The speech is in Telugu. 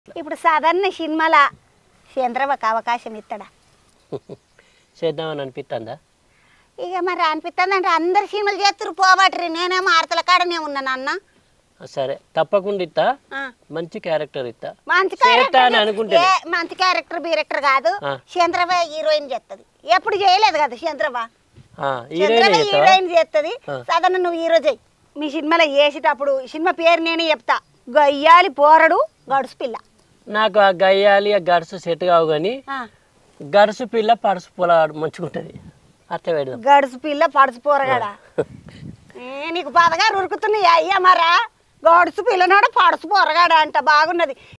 ఇప్పుడు సాధారణ సినిమాల చంద్రబాబుకి అవకాశం ఇస్తాడా చేద్దామని అనిపిస్తుందా ఇక మరి అనిపిస్తుంది అంటే అందరు సినిమాలు చేస్తారు పోబాట్రి నేనేమో ఆడతల కాడనే ఉన్నాను అన్న సరే తప్పకుండా ఇస్తా ఆ. మంచి క్యారెక్టర్ ఇస్తా మంచి చేస్తా అని క్యారెక్టర్ అనుకుంటే ఏ, మంచి క్యారెక్టర్ బీరెక్టర్ కాదు ఆ. చంద్రబాబు హీరోయిన్ చేస్తుంది ఎప్పుడు చేయలేదు కదా చంద్రబాబు హీరోయిన్ చంద్రబాబు చేస్తావా హీరోయిన్ చేస్తుంది ఆ. సాధారణ నువ్వు హీరో చెయ్యి మీ సినిమాలో వేసేటప్పుడు సినిమా పేరు నేనే చెప్తా గయ్యాలి పోరడు గడుసు పిల్ల నాకు ఆ గయ్యాలి ఆ గడుసు సెట్ కావు కానీ ఆ. గడుసు పిల్ల పడుసు పొల మంచుకుంటుంది అట్లా పెడదాం గడుసు పిల్ల పడుసు పోరగాడా ఏ, నీకు బాధగా ఉరుకుతున్నాయి అయ్యా మరా గడుసు పిల్లనాడు పడుసు పోరగాడా అంట బాగున్నది